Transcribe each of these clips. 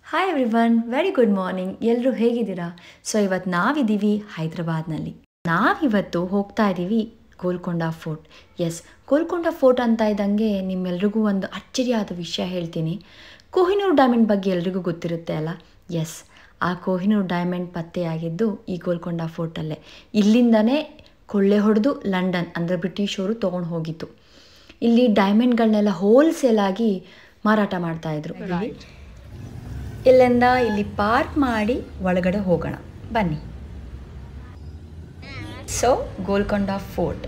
Hi everyone very good morning ಎಲ್ಲರೂ ಹೇಗಿದ್ದೀರಾ so ಇವತ್ತು ನಾವಿದ್ದೀವಿ ಹೈದ್ರಾಬಾದ್ನಲ್ಲಿ ನಾವಿವತ್ತು ಹೋಗ್ತಾ ಇದ್ದೀವಿ Golconda fort yes Golconda fort ಅಂತ ಇದ್ದಂಗೆ ನಿಮ್ಮೆಲ್ರಿಗೂ ಒಂದು ಅಚ್ಚರಿಯಾದ ವಿಷಯ ಹೇಳ್ತೀನಿ ಕೊಹಿನೂರ್ ಡೈಮಂಡ್ ಬಗ್ಗೆ ಎಲ್ರಿಗೂ ಗೊತ್ತಿರುತ್ತೆ ಅಲ್ಲ ಎಸ್ ಆ ಕೊಹಿನೂರ್ ಡೈಮಂಡ್ ಪತ್ತೆಯಾಗಿದ್ದು ಈ ಗೋಲ್ಕೊಂಡ ಫೋರ್ಟಲ್ಲೇ ಇಲ್ಲಿಂದನೇ ಕೊಳ್ಳೆ ಹೊಡೆದು ಲಂಡನ್ ಅಂದರೆ ಬ್ರಿಟಿಷರು ತೊಗೊಂಡು ಹೋಗಿತ್ತು ಇಲ್ಲಿ ಡೈಮಂಡ್ಗಳನ್ನೆಲ್ಲ ಹೋಲ್ಸೇಲ್ ಆಗಿ ಮಾರಾಟ ಮಾಡ್ತಾಯಿದ್ರು ಇಲ್ಲಿಂದ ಇಲ್ಲಿ ಪಾರ್ಕ್ ಮಾಡಿ ಒಳಗಡೆ ಹೋಗೋಣ ಬನ್ನಿ ಸೊ ಗೋಲ್ಕೊಂಡ ಫೋರ್ಟ್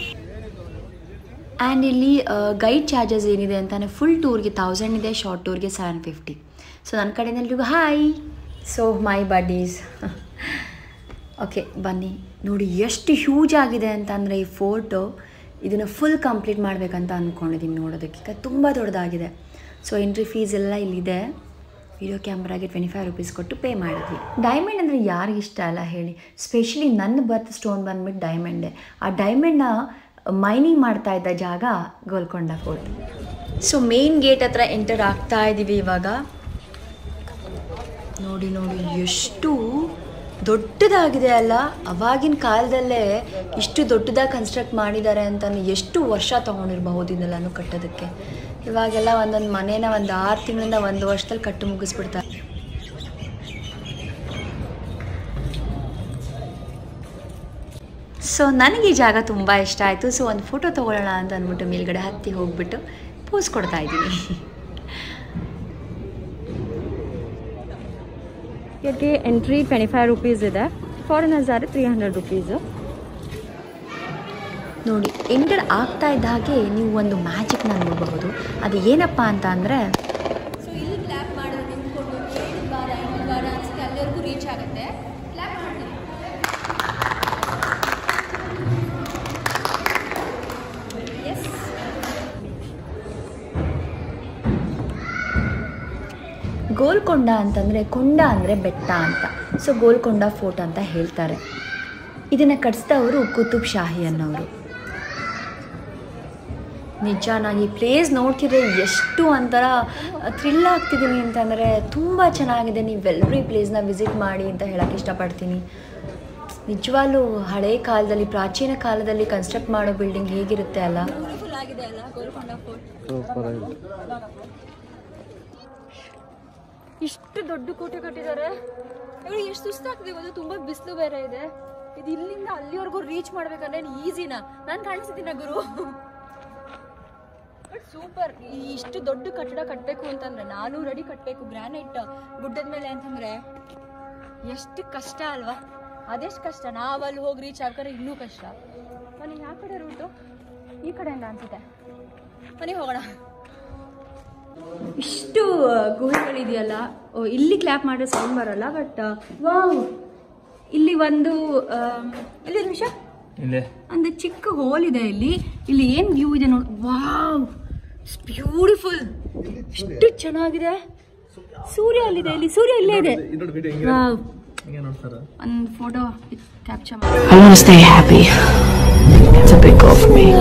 ಆ್ಯಂಡ್ ಇಲ್ಲಿ ಗೈಡ್ ಚಾರ್ಜಸ್ ಏನಿದೆ ಅಂತಾನೆ ಫುಲ್ ಟೂರ್ಗೆ ತೌಸಂಡ್ ಇದೆ ಶಾರ್ಟ್ ಟೂರ್ಗೆ ಸೆವೆನ್ ಫಿಫ್ಟಿ ಸೊ ನನ್ನ ಕಡೆಯಿಂದ ಎಲ್ರಿಗೂ hi so my buddies okay ಬನ್ನಿ ನೋಡಿ ಎಷ್ಟು ಹ್ಯೂಜ್ ಆಗಿದೆ ಅಂತಂದರೆ ಈ ಫೋಟೋ ಇದನ್ನು ಫುಲ್ ಕಂಪ್ಲೀಟ್ ಮಾಡಬೇಕಂತ ಅಂದ್ಕೊಂಡಿದ್ದೀನಿ ನೋಡೋದಕ್ಕೆ ತುಂಬ ದೊಡ್ಡದಾಗಿದೆ ಸೊ ಎಂಟ್ರಿ ಫೀಸ್ ಎಲ್ಲ ಇಲ್ಲಿದೆ ವಿಡಿಯೋ ಕ್ಯಾಮ್ರಾಗೆ ಟ್ವೆಂಟಿ ಫೈವ್ ರುಪೀಸ್ ಕೊಟ್ಟು ಪೇ ಮಾಡಿದ್ವಿ ಡೈಮಂಡ್ ಅಂದರೆ ಯಾರಿಗೆ ಇಷ್ಟ ಅಲ್ಲ ಹೇಳಿ ಸ್ಪೆಷಲಿ ನನ್ನ ಬರ್ತ್ ಸ್ಟೋನ್ ಬಂದ್ಬಿಟ್ಟು ಡೈಮಂಡೇ ಆ ಡೈಮಂಡ್ನ ಮೈನಿಂಗ್ ಮಾಡ್ತಾ ಇದ್ದ ಜಾಗ Golconda fort so main gate ಹತ್ರ ಎಂಟರ್ ಆಗ್ತಾ ಇದ್ದೀವಿ ಇವಾಗ ನೋಡಿ ನೋಡಿ ಎಷ್ಟು ದೊಡ್ಡದಾಗಿದೆ ಅಲ್ಲ ಅವಾಗಿನ ಕಾಲದಲ್ಲೇ ಇಷ್ಟು ದೊಡ್ಡದಾಗಿ ಕನ್ಸ್ಟ್ರಕ್ಟ್ ಮಾಡಿದ್ದಾರೆ ಅಂತ ಎಷ್ಟು ವರ್ಷ ತೊಗೊಂಡಿರಬಹುದು ಇದನ್ನೆಲ್ಲನೂ ಕಟ್ಟೋದಕ್ಕೆ ಇವಾಗೆಲ್ಲ ಒಂದೊಂದು ಮನೇನ ಒಂದು ಆರು ತಿಂಗಳಿಂದ ಒಂದು ವರ್ಷದಲ್ಲಿ ಕಟ್ಟು ಮುಗಿಸ್ಬಿಡ್ತಾರೆ ಸೊ ನನಗೆ ಈ ಜಾಗ ತುಂಬ ಇಷ್ಟ ಆಯಿತು ಸೊ ಒಂದು ಫೋಟೋ ತೊಗೊಳ್ಳೋಣ ಅಂತ ಅಂದ್ಬಿಟ್ಟು ಮೇಲ್ಗಡೆ ಹತ್ತಿ ಹೋಗ್ಬಿಟ್ಟು ಪೋಸ್ ಕೊಡ್ತಾ ಇದ್ದೀನಿ ಇದಕ್ಕೆ ಎಂಟ್ರಿ ಟ್ವೆಂಟಿ ಫೈವ್ ರುಪೀಸ್ ಇದೆ ಫಾರಿನರ್ಸ್ ಆದರೆ ತ್ರೀ ಹಂಡ್ರೆಡ್ ರುಪೀಸು ನೋಡಿ ಎಂಟರ್ ಆಗ್ತಾ ಇದ್ದ ಹಾಗೆ ನೀವು ಒಂದು ಮ್ಯಾಜಿಕ್ನ ನೋಡಬಹುದು ಅದು ಏನಪ್ಪ ಅಂತ ಅಂದರೆ ಸೊ ಇಲ್ಲಿ ಕ್ಲ್ಯಾಪ್ ಮಾಡೋದು ನಿಂತ್ಕೊಂಡು ಏಳು ಬಾರ ಎಂಟು ಬಾರ ಅನ್ಸುತ್ತೆ ಅಲ್ಲಿವರೆಗೂ ರೀಚ್ ಆಗುತ್ತೆ ಕ್ಲ್ಯಾಪ್ ಮಾಡ್ತೀನಿ ಎಸ್ ಗೋಲ್ಕೊಂಡ ಅಂತಂದರೆ ಕೊಂಡ ಅಂದರೆ ಬೆಟ್ಟ ಅಂತ ಸೊ ಗೋಲ್ಕೊಂಡ ಫೋರ್ಟ್ ಅಂತ ಹೇಳ್ತಾರೆ ಇದನ್ನು ಕಟ್ಸಿದವರು ಕುತುಬ್ ಶಾಹಿ ಅನ್ನೋರು ನಿಜ ನಾನು ಈ ಪ್ಲೇಸ್ ನೋಡ್ತಿದ್ರೆ ಎಷ್ಟು ಒಂಥರ ಥ್ರಿಲ್ ಆಗ್ತಿದ್ದೀನಿ ಅಂತಂದರೆ ತುಂಬ ಚೆನ್ನಾಗಿದೆ ನೀವೆಲ್ಲರೂ ಈ ಪ್ಲೇಸ್ನ ವಿಸಿಟ್ ಮಾಡಿ ಅಂತ ಹೇಳೋಕ್ಕೆ ಇಷ್ಟಪಡ್ತೀನಿ ನಿಜವಾಗ್ಲೂ ಹಳೆ ಕಾಲದಲ್ಲಿ ಪ್ರಾಚೀನ ಕಾಲದಲ್ಲಿ ಕನ್ಸ್ಟ್ರಕ್ಟ್ ಮಾಡೋ ಬಿಲ್ಡಿಂಗ್ ಹೇಗಿರುತ್ತೆ ಅಲ್ಲ ಬ್ಯೂಟಿಫುಲ್ ಆಗಿದೆ ಅಲ್ಲ ಗೋಲ್ಕೊಂಡ ಫೋರ್ಟ್ ಇಷ್ಟು ದೊಡ್ಡ ಕೋಟೆ ಕಟ್ಟಿದ್ದಾರೆ ಇವ್ರು ಎಷ್ಟು ಸುಸ್ತಾಗ್ತದೆ ಗೊತ್ತು ತುಂಬಾ ಬಿಸಿಲು ಬೇರೆ ಇದೆ ಇದು ಇಲ್ಲಿಂದ ಅಲ್ಲಿವರೆಗೂ ರೀಚ್ ಮಾಡ್ಬೇಕಂದ್ರೆ ಈಸಿನಾ ನಾನು ಕಾಣಿಸ್ತೀನ ಗುರು ಬಟ್ ಸೂಪರ್ ಇಷ್ಟು ದೊಡ್ಡ ಕಟ್ಟಡ ಕಟ್ಟಬೇಕು ಅಂತಂದ್ರೆ ನಾನೂರು ಅಡಿ ಕಟ್ಟಬೇಕು ಗ್ರಾನೈಟ್ ಗುಡ್ಡದ ಮೇಲೆ ಅಂತಂದ್ರೆ ಎಷ್ಟು ಕಷ್ಟ ಅಲ್ವಾ ಅದೆಷ್ಟು ಕಷ್ಟ ನಾವು ಅಲ್ಲಿ ಹೋಗಿ ರೀಚ್ ಆಗ್ಬೇಕಾದ್ರೆ ಇನ್ನೂ ಕಷ್ಟ ಮನೆ ಯಾವ ಕಡೆ ರೂಟು ಈ ಕಡೆಯಿಂದ ಅನ್ಸುತ್ತೆ ಮನೆಗೆ ಹೋಗೋಣ ಇಷ್ಟು ಗುಹೆಗಳಿದೆಯಲ್ಲ ಓ, ಇಲ್ಲಿ ಕ್ಲಾಪ್ ಮಾಡಿದ್ರೆ ಸೌಂಡ್ ಬರಲ್ಲ ಬಟ್ ವಾವ್ ಇಲ್ಲಿ ಒಂದು ಆಮ್, ಇಲ್ಲಿ ನಿಮಿಷ ಇಲ್ಲೇ ಒಂದು ಚಿಕ್ಕ ಹೋಲ್ ಇದೆ ಇಲ್ಲಿ ಇಲ್ಲಿ ಏನ್ ವ್ಯೂ ಇದೆ ನೋಡಿ ವಾವ್ ಬ್ಯೂಟಿಫುಲ್ ಎಷ್ಟು ಚೆನ್ನಾಗಿದೆ ಸೂರ್ಯ ಅಲ್ಲಿದೆ ಇಲ್ಲಿ ಸೂರ್ಯ ಇಲ್ಲೇ ಇದೆ ವಾವ್ ಹಿಂಗೆ ನೋಡ್ತಾರ ಒಂದು ಫೋಟೋ ಕ್ಯಾಪ್ಚರ್ ಮಾಡಿ I want to stay happy. It's a big goal for me.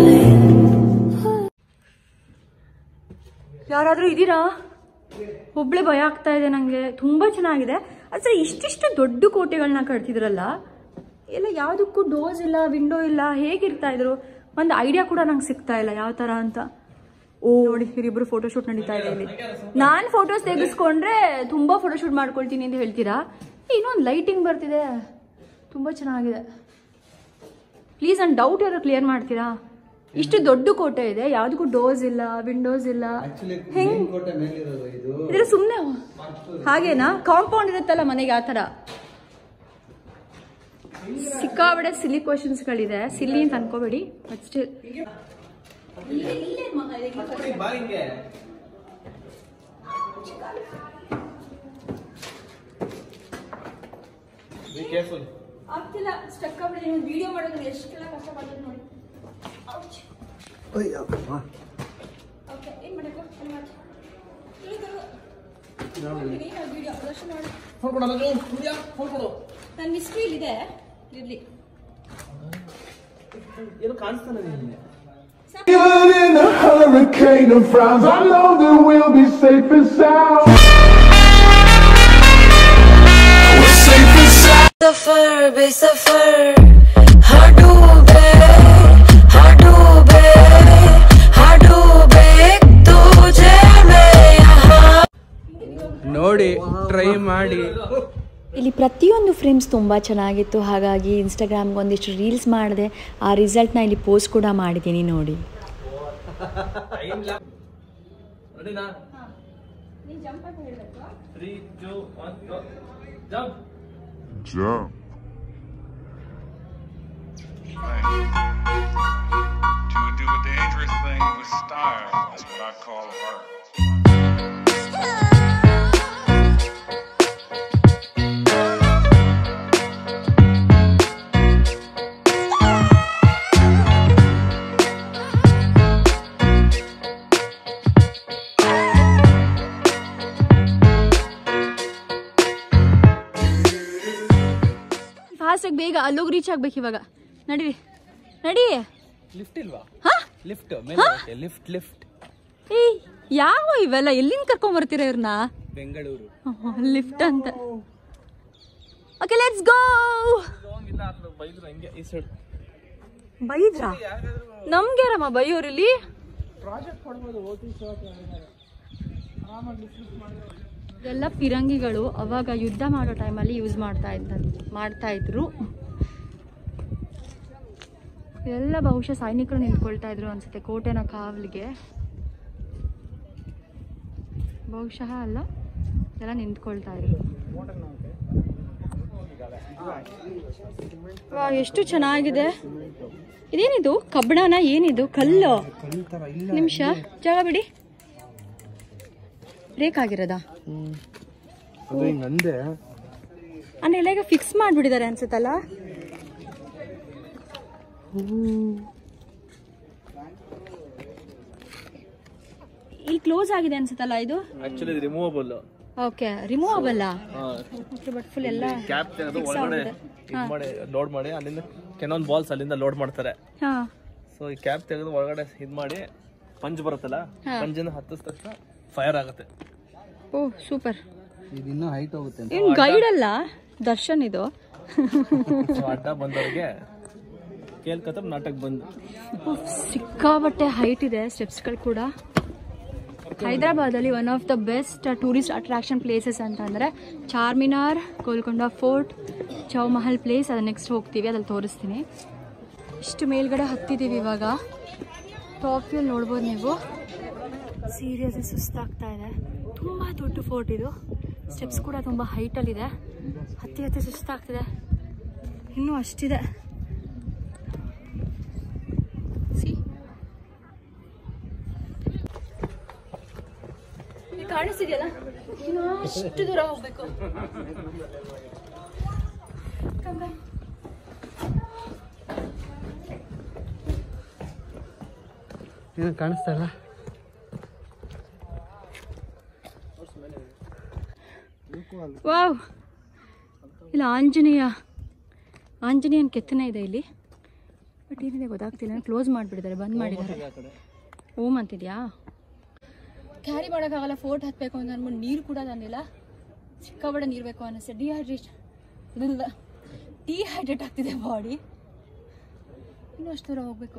ಯಾರಾದರೂ ಇದ್ದೀರಾ ಒಬ್ಳೆ ಭಯ ಆಗ್ತಾ ಇದೆ ನನಗೆ ತುಂಬ ಚೆನ್ನಾಗಿದೆ ಆದರೆ ಇಷ್ಟಿಷ್ಟು ದೊಡ್ಡ ಕೋಟೆಗಳನ್ನ ಕಟ್ತಿದ್ರಲ್ಲ ಎಲ್ಲ ಯಾವುದಕ್ಕೂ ಡೋಸ್ ಇಲ್ಲ ವಿಂಡೋ ಇಲ್ಲ ಹೇಗಿರ್ತಾ ಇದ್ರು ಒಂದು ಐಡಿಯಾ ಕೂಡ ನಂಗೆ ಸಿಗ್ತಾ ಇಲ್ಲ ಯಾವ ಥರ ಅಂತ ಓ ನೋಡಿ ಇವರಿಬ್ರು ಫೋಟೋಶೂಟ್ ನಡೀತಾ ಇದೆ ಇಲ್ಲಿ ನಾನು ಫೋಟೋಸ್ ತೆಗೆಸ್ಕೊಂಡ್ರೆ ತುಂಬ ಫೋಟೋಶೂಟ್ ಮಾಡ್ಕೊಳ್ತೀನಿ ಅಂತ ಹೇಳ್ತೀರಾ ಇನ್ನೊಂದು ಲೈಟಿಂಗ್ ಬರ್ತಿದೆ ತುಂಬ ಚೆನ್ನಾಗಿದೆ ಪ್ಲೀಸ್ ನನ್ನ ಡೌಟ್ ಯಾರು ಕ್ಲಿಯರ್ ಮಾಡ್ತೀರಾ ಇಷ್ಟು ದೊಡ್ಡ ಕೋಟೆ ಇದೆ ಯಾವುದಕ್ಕೂ ಡೋಸ್ ಇಲ್ಲ ವಿಂಡೋಸ್ ಇಲ್ಲ ಹೆಂಗ್ ಇದ್ರ ಸುಮ್ಮನೆ ಹಾಗೇನಾ ಕಾಂಪೌಂಡ್ ಇರುತ್ತಲ್ಲ ಮನೆಗೆ ಆ ಥರ ಸಿಕ್ಕಾಬಡೆ ಸಿಲಿ ಕ್ವಶನ್ಸ್ಗಳಿದೆ ಸಿಲ್ಲಿ ಅಂತ ಅನ್ಕೋಬೇಡಿ ಬಟ್ ಸ್ಟಿಲ್ ಬಾ ಹಿಂಗೆ ಬಿ ಕೇರ್ಫುಲ್ ಆಗ್ತಿಲ್ಲ ಸ್ಟಕ್ ಆಗ್ಬಿಡಿ ವಿಡಿಯೋ ಮಾಡೋದು ಎಷ್ಟೆಲ್ಲ ಕಷ್ಟ ಪಡ್ತದೆ ನೋಡಿ ಓಕೆ ಏನ್ ಮಾಡಬೇಕು ಅಲ್ಲಿ ಮಾಡಿ ವಿಡಿಯೋ ಅದಷ್ಟು ನೋಡಿ ಫೋನ್ ಕೊಡಲ್ಲ ಸೂರ್ಯ ಫೋನ್ ಕೊಡು ನನ್ನ ಮಿಸ್ಟ್ರಿ ಇಲ್ಲಿದೆ ಇರ್ಲಿ ಏನು ಕಾಣಿಸ್ತಾನೆ ನಿನಗೆ Even in a hurricane of frowns, I know that we'll be safe and sound. बेसफर हाँ डूबे हाँ डूबे हाँ डूबे तुझे मैं यहाँ ನೋಡಿ ಟ್ರೈ ಮಾಡಿ ಇಲ್ಲಿ ಪ್ರತಿಯೊಂದು ಫ್ರೇಮ್ಸ್ ತುಂಬ ಚೆನ್ನಾಗಿತ್ತು ಹಾಗಾಗಿ ಇನ್ಸ್ಟಾಗ್ರಾಮ್ಗೆ ಒಂದಿಷ್ಟು ರೀಲ್ಸ್ ಮಾಡಿದೆ ಆ ರಿಸಲ್ಟ್ನ ಇಲ್ಲಿ ಪೋಸ್ಟ್ ಕೂಡ ಮಾಡಿದ್ದೀನಿ ನೋಡಿ ರೆಡಿನಾ three two one jump Jump. To do a dangerous thing with style. That's what I call art. ಫಾಸ್ಟಾಗಿ ಬೇಗ ಅಲ್ಲೋಗಿ ರೀಚ್ ಆಗ್ಬೇಕು ಇವಾಗ ನಡೀರಿ ನಡಿ ಲಿಫ್ಟ್ ಇಲ್ವಾ ಹಾ ಲಿಫ್ಟ್ ಮೇಲೆ ಲಿಫ್ಟ್ ಲಿಫ್ಟ್ ಏಯ್ ಯಾವ ಇವೆಲ್ಲ ಎಲ್ಲಿಂದ ಕರ್ಕೊಂಡ್ ಬರ್ತೀರ ಇವ್ರನ್ನ ಬೆಂಗಳೂರು ಲಿಫ್ಟ್ ಅಂತ ಓಕೆ ಲೆಟ್ಸ್ ಗೋ ಇಲ್ಲ ಅದು ಬೈದ್ರು ಹಂಗೆ ಈ ಸೈಡ್ ಬೈದ್ರಾ ನಮ್ಗೆ ರಮ್ಮ ಬೈಯೋರಿಲ್ಲಿ ಎಲ್ಲ ಫಿರಂಗಿಗಳು ಅವಾಗ ಯುದ್ಧ ಮಾಡೋ ಟೈಮಲ್ಲಿ ಯೂಸ್ ಮಾಡ್ತಾ ಇದ್ದ ಮಾಡ್ತಾ ಇದ್ರು ಎಲ್ಲ ಬಹುಶಃ ಸೈನಿಕರು ನಿಂತ್ಕೊಳ್ತಾ ಇದ್ರು ಅನ್ಸುತ್ತೆ ಕೋಟೆನ ಕಾವಲಿಗೆ ಬಹುಶಃ ಅಲ್ಲ ಎಲ್ಲ ನಿಂತ್ಕೊಳ್ತಾ ಇದ್ರು ವಾ ಎಷ್ಟು ಚೆನ್ನಾಗಿದೆ ಇದೇನಿದು ಕಬ್ಬಣನ ಏನಿದು ಕಲ್ಲು ನಿಮಿಷ ಜಾಗ ಬಿಡಿ ಬ್ರೇಕ್ ಆಗಿರೋದಾ ಅದು ಹಿಂಗೆ ಅಂದೆ ಅಂದ್ರೆ ಎಲ್ಲ ಈಗ ಫಿಕ್ಸ್ ಮಾಡ್ಬಿಟ್ಟಿದ್ದಾರೆ ಅನ್ಸುತ್ತಲ್ಲ ಇಲ್ಲಿ ಕ್ಲೋಸ್ ಆಗಿದೆ ಅನ್ಸುತ್ತಲ್ಲ ಇದು ಆಕ್ಚುಲಿ ಇದು removable okay removable but full ಎಲ್ಲ ಕ್ಯಾಪ್ ತೆಗೆದು ಒಳಗಡೆ ಇದು ಮಾಡಿ ಲೋಡ್ ಮಾಡಿ ಅಲ್ಲಿಂದ ಕೆಲವೊಂದು ಬಾಲ್ಸ್ ಅಲ್ಲಿಂದ ಲೋಡ್ ಮಾಡ್ತಾರೆ ಹಾ ಸೊ ಈ ಕ್ಯಾಪ್ ತೆಗೆದು ಒಳಗಡೆ ಇದು ಮಾಡಿ ಪಂಚ್ ಬರುತ್ತಲ್ಲ ಪಂಜಿನ ಹತ್ತಿದ ತಕ್ಷಣ ಫೈರ್ ಆಗುತ್ತೆ ಓ ಸೂಪರ್ ಇದಿನ್ನೂ ಹೈಟ್ ಹೋಗುತ್ತೆ ಏನ್ ಗೈಡ್ ಅಲ್ಲ ದರ್ಶನ್ ಇದು ಸೊ ಅಡ್ಡ ಬಂದವ್ರಿಗೆ ಕೇಳ್ಕತ್ತ ನಾಟಕ ಬಂದು ಸಿಕ್ಕಾಬಟ್ಟೆ ಹೈಟ್ ಇದೆ ಸ್ಟೆಪ್ಸ್ಗಳು ಕೂಡ ಹೈದರಾಬಾದಲ್ಲಿ one of the best tourist attraction places ಅಂತಂದರೆ ಚಾರ್ಮಿನಾರ್ ಗೋಲ್ಕೊಂಡ ಫೋರ್ಟ್ ಚೌಮಹಲ್ ಪ್ಲೇಸ್ ಅದು ನೆಕ್ಸ್ಟ್ ಹೋಗ್ತೀವಿ ಅದ್ರಲ್ಲಿ ತೋರಿಸ್ತೀನಿ ಇಷ್ಟು ಮೇಲ್ಗಡೆ ಹತ್ತಿದ್ದೀವಿ ಇವಾಗ ಟಾಪ್ ವ್ಯೂ ನೋಡ್ಬೋದು ನೀವು ಸೀರಿಯಸ್ಲಿ ಸುಸ್ತಾಗ್ತಾ ಇದೆ ತುಂಬ ದೊಡ್ಡ ಫೋರ್ಟ್ ಇದು ಸ್ಟೆಪ್ಸ್ ಕೂಡ ತುಂಬ ಹೈಟಲ್ಲಿದೆ ಹತ್ತಿ ಹತ್ತಿ ಸುಸ್ತಾಗ್ತಿದೆ ಇನ್ನೂ ಅಷ್ಟಿದೆ ಸಿ ಕಾಣಿಸ್ತಿದೆಯಲ್ಲ ಇನ್ನು ಅಷ್ಟು ದೂರ ಹೋಗ್ಬೇಕು Come, come. ಏನು ಕಾಣಿಸ್ತಾ ಇಲ್ಲ ವಾವ್ ಇಲ್ಲ ಆಂಜನೇಯ ಆಂಜನೇಯನ ಕೆತ್ತನೆ ಇದೆ ಇಲ್ಲಿ ಬಟ್ ಏನಿದೆ ಗೊತ್ತಾಗ್ತಿಲ್ಲ ಕ್ಲೋಸ್ ಮಾಡಿಬಿಟ್ಟಿದ್ದಾರೆ ಬಂದ್ ಮಾಡಿದ್ದಾರೆ ಓಮ್ ಅಂತಿದ್ಯಾ ಕ್ಯಾರಿ ಮಾಡೋಕ್ಕಾಗಲ್ಲ ಫೋರ್ಟ್ ಹತ್ತಬೇಕು ಅಂತ ಅಂದ್ಬಿಟ್ಟು ನೀರು ಕೂಡ ತಂದಿಲ್ಲ ಸಿಕ್ಕಾಬಡೆ ನೀರು ಬೇಕು ಅನ್ನಿಸ್ತೆ ಡಿಹೈಡ್ರೇಟ್ ಇದಲ್ಲ ಡಿಹೈಡ್ರೇಟ್ ಆಗ್ತಿದೆ ಬಾಡಿ ಇನ್ನೂ ಅಷ್ಟು ದೂರ ಹೋಗಬೇಕು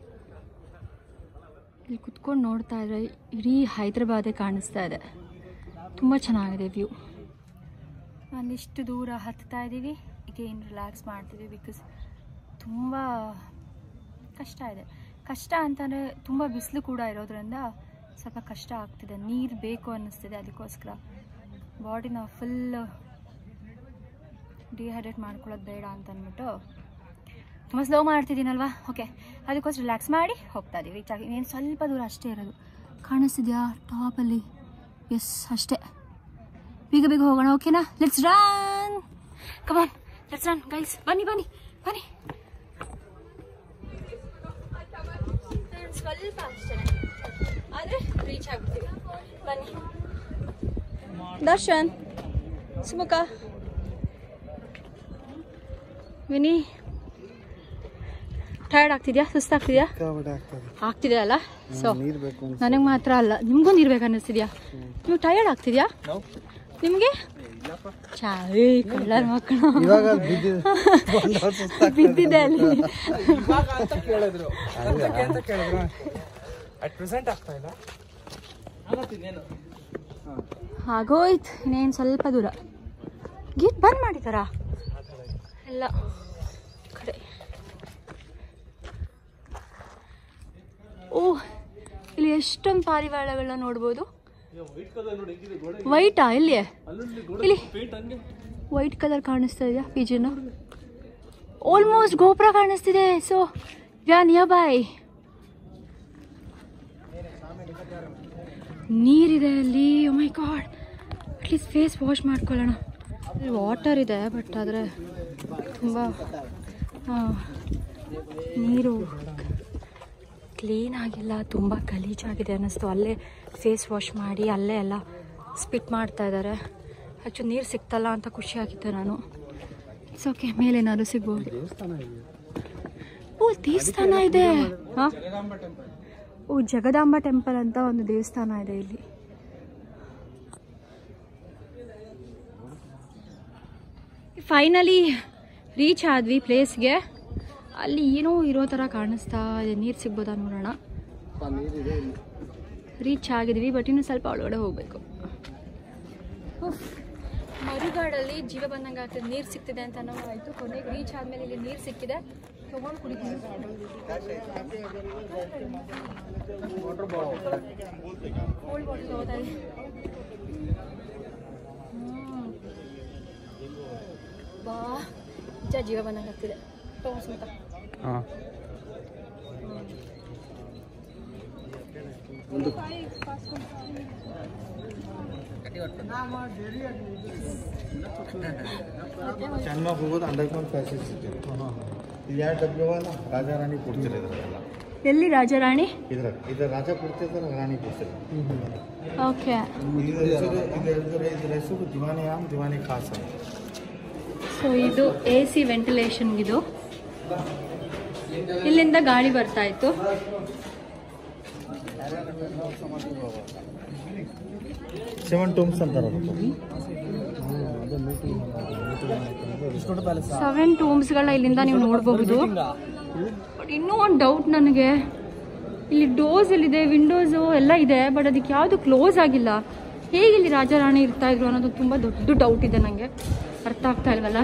ಇಲ್ಲಿ ಕುತ್ಕೊಂಡು ನೋಡ್ತಾ ಇದ್ರೆ ಇಡೀ ಹೈದ್ರಾಬಾದೇ ಕಾಣಿಸ್ತಾ ಇದೆ ತುಂಬ ಚೆನ್ನಾಗಿದೆ ವ್ಯೂ ಒಂದಿಷ್ಟು ದೂರ ಹತ್ತಾ ಇದ್ದೀವಿ ಈಗೇನು ರಿಲ್ಯಾಕ್ಸ್ ಮಾಡ್ತೀವಿ ಬಿಕಾಸ್ ತುಂಬ ಕಷ್ಟ ಇದೆ ಕಷ್ಟ ಅಂತಂದರೆ ತುಂಬ ಬಿಸಿಲು ಕೂಡ ಇರೋದ್ರಿಂದ ಸ್ವಲ್ಪ ಕಷ್ಟ ಆಗ್ತಿದೆ ನೀರು ಬೇಕು ಅನ್ನಿಸ್ತಿದೆ ಅದಕ್ಕೋಸ್ಕರ ಬಾಡಿನ ಫುಲ್ ಡಿಹೈಡ್ರೇಟ್ ಮಾಡ್ಕೊಳ್ಳೋದು ಬೇಡ ಅಂತ ಅಂದ್ಬಿಟ್ಟು ತುಂಬ ಸ್ಲೋ ಮಾಡ್ತಿದ್ದೀನಲ್ವಾ ಓಕೆ ಅದಕ್ಕೋಸ್ಕರ ರಿಲ್ಯಾಕ್ಸ್ ಮಾಡಿ ಹೋಗ್ತಾ ಇದ್ದೀವಿ ರೀಚ್ ಆಗಿ ಇನ್ನೇನು ಸ್ವಲ್ಪ ದೂರ ಅಷ್ಟೇ ಇರೋದು ಕಾಣಿಸ್ತಿದ್ಯಾ ಟಾಪಲ್ಲಿ ಎಸ್ ಅಷ್ಟೇ ಬೇಗ ಬೇಗ ಹೋಗೋಣ ಓಕೆನಾ let's run come on let's run guys ಬನ್ನಿ ಬನ್ನಿ ಬನ್ನಿ ಸ್ವಲ್ಪ ಅಷ್ಟೇ ಆದರೆ ರೀಚ್ ಆಗ್ಬಿಡ್ತೀವಿ ಬನ್ನಿ ದರ್ಶನ್ ಸುಮುಖ ವಿನಿ ಟಯರ್ಡ್ ಆಗ್ತಿದ್ಯಾ ಸುಸ್ತಾಗ್ತಿದ್ಯಾ ಆಗ್ತಿದೆ ಅಲ್ಲ ಸೊ ನನಗೆ ಮಾತ್ರ ಅಲ್ಲ ನಿಮಗೂ ನೀರು ಬೇಕು ಅನ್ನಿಸ್ತಿದ್ಯಾ ನೀವು ಟಯರ್ಡ್ ಆಗ್ತಿದ್ಯಾ ನಿಮಗೆ ಚಾವಿ ಕಳ್ಳರ ಮಕ್ಕಳು ಇವಾಗ ಬಿದ್ದಿದೆ ಬಿದ್ದಿದೆ ಅಲ್ಲಿ ಇವಾಗ ಅಂತ ಕೇಳಿದ್ರು ಅದಕ್ಕೆ ಅಂತ ಕೇಳಿದ್ರು ಅಟ್ ಪ್ರೆಸೆಂಟ್ ಆಗ್ತಾ ಇಲ್ಲ ಆಗತ್ತಿನ್ನೇನು ಆಗೋಯ್ತು ಇನ್ನೇನು ಸ್ವಲ್ಪ ದೂರ ಗೇಟ್ ಬಂದ್ ಮಾಡಿದಾರಾ ಎಲ್ಲ ಕಡೆ ಓ ಇಲ್ಲಿ ಎಷ್ಟೊಂದು ಪಾರಿವಾಳಗಳನ್ನ ನೋಡ್ಬೋದು ವೈಟಾ ಇಲ್ಲಿ ಇಲ್ಲಿ ವೈಟ್ ಕಲರ್ ಕಾಣಿಸ್ತಾ ಇದೆಯಾ ಪಿಜನ್ ಆಲ್ಮೋಸ್ಟ್ ಗೋಪುರ ಕಾಣಿಸ್ತಿದೆ ಸೊ ವ್ಯಾ ನಿಯರ್ ಬೈ ನೀರಿದೆ ಅಲ್ಲಿ my god at least face wash ಮಾಡ್ಕೊಳ್ಳೋಣ ಇಲ್ಲಿ ವಾಟರ್ ಇದೆ ಬಟ್ ಆದರೆ ತುಂಬ ನೀರು ಕ್ಲೀನ್ ಆಗಿಲ್ಲ ತುಂಬ ಗಲೀಜಾಗಿದೆ ಅನ್ನಿಸ್ತು ಅಲ್ಲೇ ಫೇಸ್ ವಾಶ್ ಮಾಡಿ ಅಲ್ಲೇ ಎಲ್ಲ ಸ್ಪಿಟ್ ಮಾಡ್ತಾ ಇದ್ದಾರೆ ಆ್ಯಕ್ಚುಲಿ ನೀರು ಸಿಗ್ತಲ್ಲ ಅಂತ ಖುಷಿ ಆಗಿದ್ದೆ ನಾನು ಇಟ್ಸ್ ಓಕೆ ಮೇಲೇನಾದ್ರು ಸಿಗ್ಬೋದು ಓ ದೇವಸ್ಥಾನ ಇದೆ ಹಾಂ ಓ ಜಗದಾಂಬ ಟೆಂಪಲ್ ಅಂತ ಒಂದು ದೇವಸ್ಥಾನ ಇದೆ ಇಲ್ಲಿ ಫೈನಲಿ ರೀಚ್ ಆದ್ವಿ ಪ್ಲೇಸ್ಗೆ ಅಲ್ಲಿ ಏನೋ ಇರೋ ಥರ ಕಾಣಿಸ್ತಾ ಇದೆ ನೀರು ಸಿಗ್ಬೋದಾ ನೋಡೋಣ ರೀಚ್ ಆಗಿದ್ವಿ ಬಟ್ ಇನ್ನು ಸ್ವಲ್ಪ ಒಳಗಡೆ ಹೋಗಬೇಕು ಮರುಗಾಡಲ್ಲಿ ಜೀವ ಬಂದಂಗೆ ಆಗ್ತದೆ ನೀರು ಸಿಗ್ತಿದೆ ಅಂತ ಅನ್ನೋ ಆಯಿತು ಕೊನೆಗೆ ರೀಚ್ ಆದಮೇಲೆ ಇಲ್ಲಿ ನೀರು ಸಿಕ್ಕಿದೆ ತೊಗೊಂಡು ಕುಡಿತೀನಿ ಕೋಲ್ಡ್ ವಾಟರ್ ತಗೋತಾ ಇದ್ದೀನಿ ಹ್ಮ್. ಬಾ ನಿಜ ಜೀವ ಬಂದಂಗೆ ಆಗ್ತಿದೆ ತಗೊಂಡ್ಸ್ಮತ ಚೆನ್ನಾಗಿ ಹೋಗೋದು ಅಂಡರ್ಗ್ರೌಂಡ್ ಪ್ಯಾಸೇಜ್ ಇದೆ ಇದು ಎರಡು ಡಬ್ಬಿ ಅಲ್ಲ ರಾಜಾ ರಾಣಿ ಕೊಡ್ತಾರೆ ಇದ್ರಲ್ಲ ಎಲ್ಲಿ ರಾಜಾರಾಣಿ ಇದ್ರಾಗ ಇದು ರಾಜ ಕೊಡ್ತಿರ್ತಾರೆ ರಾಣಿ ಕೊಡ್ತಾರೆ ಓಕೆ ಇದ್ರ ಹೆಸರು ಇದ್ರ ಇದ್ರ ಇದ್ರ ಹೆಸರು ದಿವಾನಿ ಆಮ್ ದಿವಾನಿ ಖಾಸ್ ಅಂತ ಸೊ ಇದು ಎ ಸಿ ವೆಂಟಿಲೇಷನ್ಗಿದು ಇಲ್ಲಿಂದ ಗಾಳಿ ಬರ್ತಾ ಇತ್ತು ಸೆವೆನ್ ಟೂಮ್ಸ್ ಅಂತಾರೆ ಅದಕ್ಕೆ. ಸೆವೆನ್ ಟೂಮ್ಸ್ಗಳನ್ನ ಇಲ್ಲಿಂದ ನೀವು ನೋಡಬಹುದು ಬಟ್ ಇನ್ನೂ ಒಂದು ಡೌಟ್ ನನಗೆ ಇಲ್ಲಿ ಡೋರ್ಸ್ ಎಲ್ಲಿದೆ ವಿಂಡೋಸು ಎಲ್ಲ ಇದೆ ಬಟ್ ಅದಕ್ಕೆ ಯಾವುದು ಕ್ಲೋಸ್ ಆಗಿಲ್ಲ ಹೇಗೆ ಇಲ್ಲಿ ರಾಜಾರಾಣಿ ಇರ್ತಾ ಇದ್ರು ಅನ್ನೋದು ತುಂಬ ದೊಡ್ಡ ಡೌಟ್ ಇದೆ ನನಗೆ ಅರ್ಥ ಆಗ್ತಾ ಇಲ್ವಲ್ಲ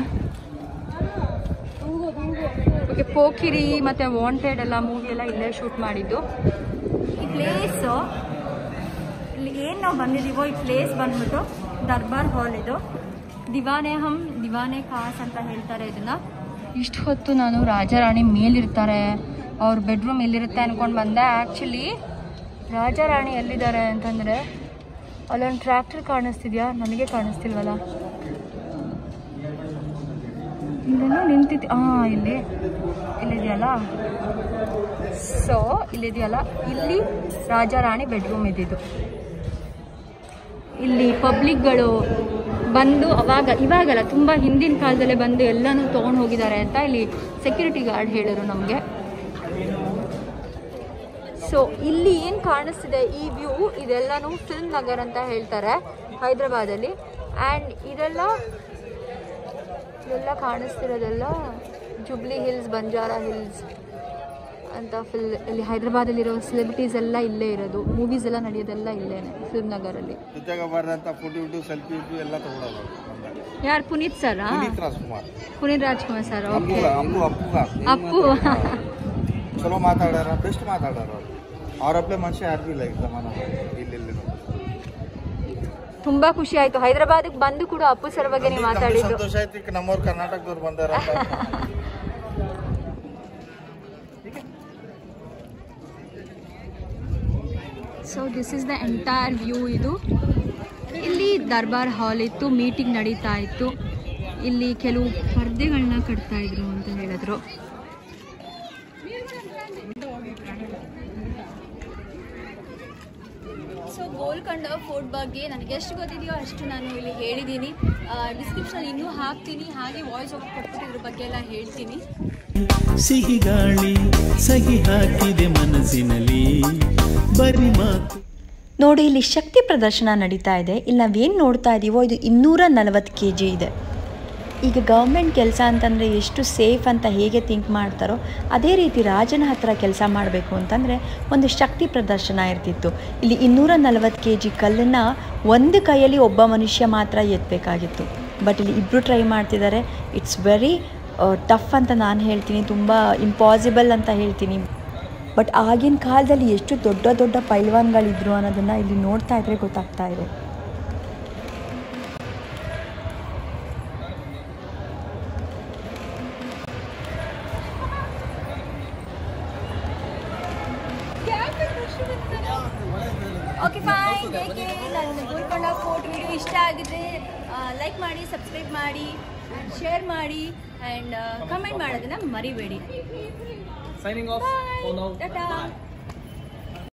ಓಕೆ ಪೋಕಿರಿ ಮತ್ತು ವಾಂಟೆಡ್ ಎಲ್ಲ ಮೂವಿ ಎಲ್ಲ ಇಲ್ಲೇ ಶೂಟ್ ಮಾಡಿದ್ದು ಈ ಪ್ಲೇಸು ಇಲ್ಲಿ ಏನು ನಾವು ಬಂದಿದ್ದೀವೋ ಈ ಪ್ಲೇಸ್ ಬಂದ್ಬಿಟ್ಟು ದರ್ಬಾರ್ ಹಾಲ್ ಇದು ದಿವಾನೆ ಹಮ್ ದಿವಾನೆ ಕಾಸ್ ಅಂತ ಹೇಳ್ತಾರೆ ಇದನ್ನ ಇಷ್ಟು ಹೊತ್ತು ನಾನು ರಾಜಾರಾಣಿ ಮೇಲಿರ್ತಾರೆ ಅವ್ರ ಬೆಡ್ರೂಮ್ ಎಲ್ಲಿರುತ್ತೆ ಅನ್ಕೊಂಡು ಬಂದೆ ಆ್ಯಕ್ಚುಲಿ ರಾಜಾರಾಣಿ ಎಲ್ಲಿದ್ದಾರೆ ಅಂತಂದರೆ ಅಲ್ಲೊಂದು ಟ್ರ್ಯಾಕ್ಟರ್ ಕಾಣಿಸ್ತಿದ್ಯಾ ನನಗೆ ಕಾಣಿಸ್ತಿಲ್ವಲ್ಲ ಇಲ್ಲೇನೋ ನಿಂತಿದ್ದೆ ಹಾಂ ಇಲ್ಲಿ ಇಲ್ಲಿದೆಯಲ್ಲ ಸೊ ಇಲ್ಲಿದೆಯಲ್ಲ ಇಲ್ಲಿ ರಾಜಾರಾಣಿ ಬೆಡ್ರೂಮ್ ಇದ್ದಿದ್ದು ಇಲ್ಲಿ ಪಬ್ಲಿಕ್ಗಳು ಬಂದು ಅವಾಗ ಇವಾಗಲ್ಲ ತುಂಬ ಹಿಂದಿನ ಕಾಲದಲ್ಲೇ ಬಂದು ಎಲ್ಲನೂ ತೊಗೊಂಡು ಹೋಗಿದ್ದಾರೆ ಅಂತ ಇಲ್ಲಿ ಸೆಕ್ಯೂರಿಟಿ ಗಾರ್ಡ್ ಹೇಳಿದ್ರು ನಮಗೆ ಸೊ ಇಲ್ಲಿ ಏನು ಕಾಣಿಸ್ತಿದೆ ಈ ವ್ಯೂ ಇದೆಲ್ಲನೂ ಫಿಲ್ಮ್ ನಗರ್ ಅಂತ ಹೇಳ್ತಾರೆ ಹೈದ್ರಾಬಾದಲ್ಲಿ ಆ್ಯಂಡ್ ಇದೆಲ್ಲ ಇದೆಲ್ಲ ಕಾಣಿಸ್ತಿರೋದೆಲ್ಲ ಜುಬ್ಲಿ ಹಿಲ್ಸ್ ಬಂಜಾರ ಹಿಲ್ಸ್ ಅಂತ ಫಿಲ್ ಇಲ್ಲಿ ಹೈದ್ರಾಬಾದಲ್ಲಿರೋ ಸೆಲೆಬ್ರಿಟೀಸ್ ಎಲ್ಲ ಇಲ್ಲೇ ಇರೋದು ಮೂವೀಸ್ ಎಲ್ಲ ನಡೆಯೋದೆಲ್ಲ ಇಲ್ಲೇನೆ ಫಿಲ್ಮ್ ನಗರಲ್ಲಿ ಜೊತೆಗೆ ಬರೆದಂಥ ಫೋಟೋ ಇಟ್ಟು ಸೆಲ್ಫಿ ಇಟ್ಟು ಎಲ್ಲ ತಗೊಳ್ಳೋದು ಯಾರು Puneeth sir Puneeth Rajkumar Puneeth Rajkumar sir okay Appu Appu Appu Appu ಚಲೋ ಮಾತಾಡ್ಯಾರ ಬೆಸ್ಟ್ ಮಾತಾಡ್ಯಾರ ಅವ್ರು ಅವ್ರಪ್ಪಲೆ ಮನುಷ್ಯ ಯಾರು ಇಲ್ಲ ಈಗ ಜಮಾನ ಇಲ್ಲಿ ಇಲ್ಲಿ ತುಂಬಾ ಖುಷಿ ಆಯ್ತು ಹೈದರಾಬಾದ್ಗೆ ಬಂದು ಕೂಡ ಅಪ್ಪು ಸರ್ ಬಗ್ಗೆ ನೀವು ಮಾತಾಡಿದ್ದು ಸಂತೋಷ ಆಯ್ತು ಈಗ ನಮ್ಮವ್ರು ಕರ್ನಾಟಕದವ್ರು ಬಂದಾರ so this is the entire view ಇದು ಇಲ್ಲಿ ದರ್ಬಾರ್ ಹಾಲ್ ಇತ್ತು ಮೀಟಿಂಗ್ ನಡೀತಾ ಇತ್ತು ಇಲ್ಲಿ ಕೆಲವು ಪರ್ದೆಗಳನ್ನ ಕಟ್ತಾ ಇದ್ರು ಅಂತ ಹೇಳಿದ್ರು ಸೊ ಗೋಲ್ಕೊಂಡ ಫೋರ್ಟ್ ಬಗ್ಗೆ ನನಗೆ ಎಷ್ಟು ಗೊತ್ತಿದೆಯೋ ಅಷ್ಟು ನಾನು ಇಲ್ಲಿ ಹೇಳಿದ್ದೀನಿ ಡಿಸ್ಕ್ರಿಪ್ಷನ್ ಇನ್ನೂ ಹಾಕ್ತೀನಿ ಹಾಗೆ ವಾಯ್ಸ್ ಆಫ್ ಕೊಟ್ಬಿಟ್ಟು ಇದ್ರ ಬಗ್ಗೆ ಎಲ್ಲ ಹೇಳ್ತೀನಿ ಸಿಹಿ ಗಾಳಿ ಸಹಿ ಹಾಕಿದೆ ಮನಸ್ಸಿನಲ್ಲಿ ಬರಿ ಮಾತು ನೋಡಿ ಇಲ್ಲಿ ಶಕ್ತಿ ಪ್ರದರ್ಶನ ನಡೀತಾ ಇದೆ ಇಲ್ಲಿ ನಾವೇನು ನೋಡ್ತಾ ಇದ್ದೀವೋ ಇದು ಇನ್ನೂರ ನಲವತ್ತು ಕೆ ಜಿ ಇದೆ ಈಗ ಗೌರ್ಮೆಂಟ್ ಕೆಲಸ ಅಂತಂದರೆ ಎಷ್ಟು ಸೇಫ್ ಅಂತ ಹೇಗೆ ಥಿಂಕ್ ಮಾಡ್ತಾರೋ ಅದೇ ರೀತಿ ರಾಜನ ಹತ್ರ ಕೆಲಸ ಮಾಡಬೇಕು ಅಂತಂದರೆ ಒಂದು ಶಕ್ತಿ ಪ್ರದರ್ಶನ ಇರ್ತಿತ್ತು ಇಲ್ಲಿ ಇನ್ನೂರ ನಲವತ್ತು ಕೆ ಜಿ ಕಲ್ಲನ್ನು ಒಂದು ಕೈಯಲ್ಲಿ ಒಬ್ಬ ಮನುಷ್ಯ ಮಾತ್ರ ಎತ್ತಬೇಕಾಗಿತ್ತು ಬಟ್ ಇಲ್ಲಿ ಇಬ್ಬರು ಟ್ರೈ ಮಾಡ್ತಿದ್ದಾರೆ ಇಟ್ಸ್ ವೆರಿ ಟಫ್ ಅಂತ ನಾನು ಹೇಳ್ತೀನಿ ತುಂಬ ಇಂಪಾಸಿಬಲ್ ಅಂತ ಹೇಳ್ತೀನಿ ಬಟ್ ಆಗಿನ ಕಾಲದಲ್ಲಿ ಎಷ್ಟು ದೊಡ್ಡ ದೊಡ್ಡ ಪೈಲ್ವಾನ್ಗಳಿದ್ರು ಅನ್ನೋದನ್ನು ಇಲ್ಲಿ ನೋಡ್ತಾ ಇದ್ರೆ ಗೊತ್ತಾಗ್ತಾ ಇದೆ ಓಕೆ ಫೈನ್ ಹೇಗೆ ನನ್ನ ಗೋಲ್ಕೊಂಡ ಫೋಟೋ ವಿಡಿಯೋ ಇಷ್ಟ ಆಗಿದೆ ಲೈಕ್ ಮಾಡಿ ಸಬ್ಸ್ಕ್ರೈಬ್ ಮಾಡಿ ಶೇರ್ ಮಾಡಿ ಆ್ಯಂಡ್ ಕಮೆಂಟ್ ಮಾಡೋದನ್ನ ಮರಿಬೇಡಿ ಸೈನಿಂಗ್ ಆಫ್ ಟಾಟಾ